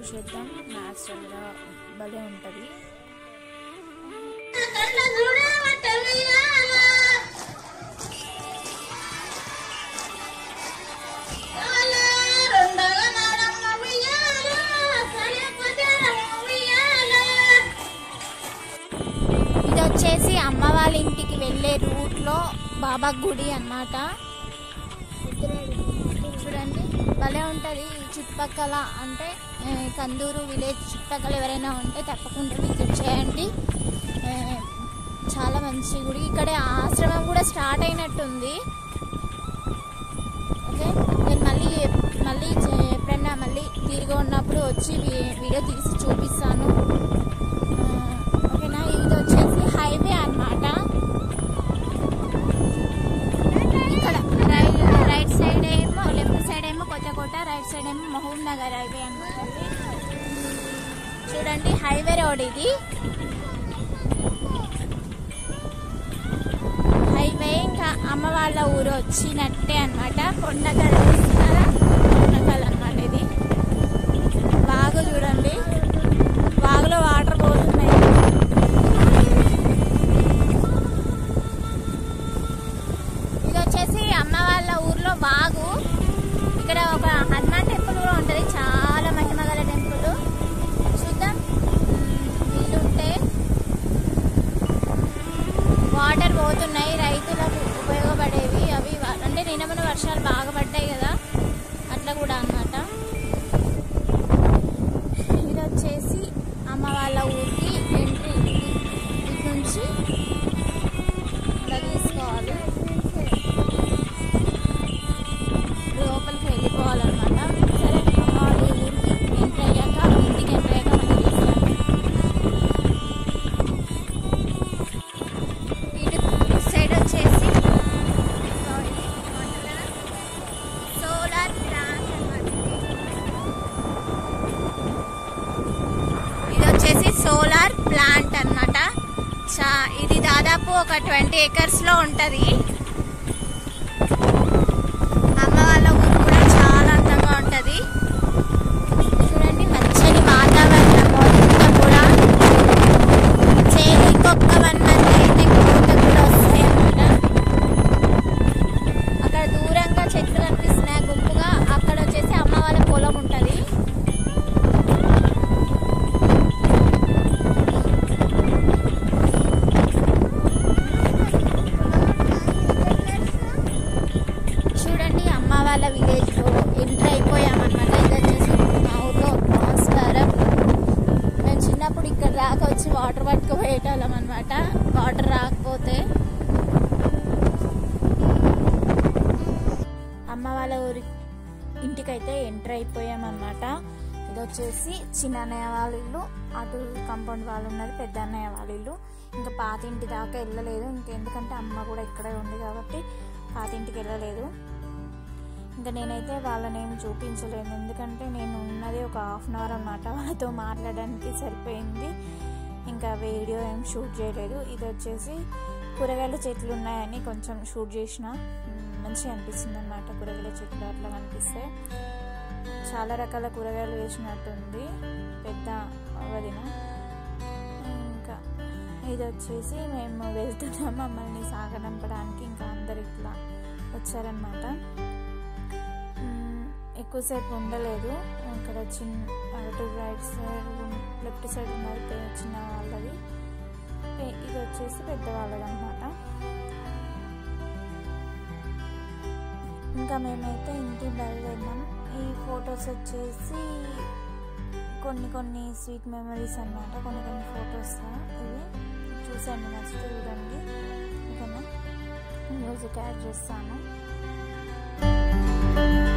చూద్దాం న్యాచురల్గా భలే ఉంటుంది ఇది వచ్చేసి అమ్మ వాళ్ళ ఇంటికి వెళ్ళే రూట్లో బాబా గుడి అన్నమాట చూడండి భలే ఉంటుంది ఈ చుట్టుపక్కల అంటే ఆ, కందూరు విలేజ్ చుట్టుపక్కల ఎవరైనా ఉంటే తప్పకుండా విజిట్ చేయండి ఆ, చాలా మంచి గుడి ఇక్కడ ఆశ్రమం కూడా స్టార్ట్ అయినట్టుంది ఓకే నేను మళ్ళీ మళ్ళీ చే- ఎప్పుడైనా మళ్ళీ తిరిగి ఉన్నప్పుడు వచ్చి వీ- వీడియో తీసి చూపిస్తాను ఆ, ఓకేనా ఇది వచ్చేసి హైవే అన్నమాట ఇక్కడ రైట్ రైట్ సైడ్ ఏమో లెఫ్ట్ సైడ్ ఏమో కొత్తకోట రైట్ సైడ్ ఏమో మహబూబ్ నగర్ హైవే అన్నమాట చూడండి హైవే రోడ్ ఇది హైవే ఇంకా అమ్మ వాళ్ళ ఊరు వచ్చినట్టే అన్నమాట కొండగల్ చూస్తున్నారా కొండగల్ అన్నమాట ఇది వాగు చూడండి వాగులో వాటర్ పోతున్నాయి ఇది వచ్చేసి అమ్మ వాళ్ళ ఊర్లో వాగు ఇక్కడ ఒక హనుమాన్ టెంపుల్ కూడా ఉంటుంది చాలా మహిమ గల టెంపుల్ చూద్దాం మ్మ్, వీలుంటే వాటర్ పోతున్నాయి రైతులకు ఉపయోగపడేవి అవి వా- అంటే నిన్న మొన్న వర్షాలు బాగా పడ్డాయి కదా అట్లా కూడా అన్నమాట ఇది వచ్చేసి అమ్మ వాళ్ళ ఊరికి ఎంట్రీ ఇటు నుంచి ఇలా తీసుకోవాలి లోపలికి వెళ్ళిపోవాలన్నమాట సరే అమ్మ వాళ్ళ ఊరికి ఎంట్రీ అయ్యాక ఇంటికి ఎంట్రీ అయ్యాక మనం తీస్తాను ఇటు సైడ్ వచ్చేసి సోలార్ ప్లాంట్ అన్నమాట ఇది వచ్చేసి సోలార్ ప్లాంట్ అన్నమాట చా ఇది దాదాపు ఒక ట్వంటీ ఏకర్స్ లో ఉంటది అమ్మ వాళ్ళ ఊరు కూడా చాలా అందంగా ఉంటది చూడండి పచ్చని వాతావరణం మొత్తం కూడా చేను ఇంకొక వన్ మంత్ అయితే కోత కూడా వస్తాయి అన్నమాట అక్కడ దూరంగా చెట్లు కనిపిస్తున్నాయి గుంపుగా అక్కడ వచ్చేసి అమ్మ వాళ్ళ పొలం ఉంటది చూడండి అమ్మ వాళ్ళ విలేజ్ లో ఎంటర్ అయిపోయామన్నమాట ఇది వచ్చేసి మా ఊర్లో నమస్కారం మేము చిన్నప్పుడు ఇక్కడ దాకా వచ్చి వాటర్ పట్టుకుపోయేటోళ్ళం అనమాట వాటర్ రాకపోతే అమ్మ వాళ్ళ ఊరి ఇంటికైతే ఎంటర్ అయిపోయామన్నమాట ఇది వచ్చేసి చిన్న అన్నయ్య వాళ్ళ ఇల్లు అటు కాంపౌండ్ వాళ్ళు ఉన్నది పెద్ద అన్నయ్య వాళ్ళ ఇల్లు ఇంకా పాత ఇంటి దాకా వెళ్ళలేదు ఇంకెందుకంటే అమ్మ కూడా ఇక్కడే ఉంది కాబట్టి పాత ఇంటికి వెళ్ళలేదు ఇంకా నేనైతే వాళ్ళని ఏం చూపించలేదు ఎందుకంటే నేను ఉన్నది ఒక హాఫ్ అన్ అవర్ అన్నమాట వాళ్ళతో మాట్లాడడానికి సరిపోయింది ఇంకా వీడియో ఏం షూట్ చేయలేదు ఇది వచ్చేసి కూరగాయల చెట్లు ఉన్నాయని కొంచెం షూట్ చేసిన మ్, మంచిగా అనిపిస్తుంది అనమాట కూరగాయల చెట్లు అట్లా కనిపిస్తే చాలా రకాల కూరగాయలు వేసినట్టుంది పెద్ద వదిన ఇంకా ఇది వచ్చేసి మేము వెళ్తున్నాం మమ్మల్ని సాగనంపడానికి ఇంకా అందరు ఇట్లా వచ్చారనమాట మ్మ్, ఎక్కువసేపు ఉండలేదు ఇక్కడ చిన్న అటు రైట్ సైడ్ లెఫ్ట్ సైడ్ ఉన్నది పె- చిన్న వాళ్ళది పె- ఇది వచ్చేసి పెద్దవాళ్ళది అనమాట ఇంకా మేమైతే ఇంటికి బయలుదేరినాం ఈ ఫొటోస్ వచ్చేసి కొన్ని కొన్ని స్వీట్ మెమరీస్ అన్నమాట కొన్ని కొన్ని ఫొటోస్ ఇవి చూసండి నచ్చితే చూడండి ఓకేనా మ్యూజిక్ యాడ్ చేస్తాను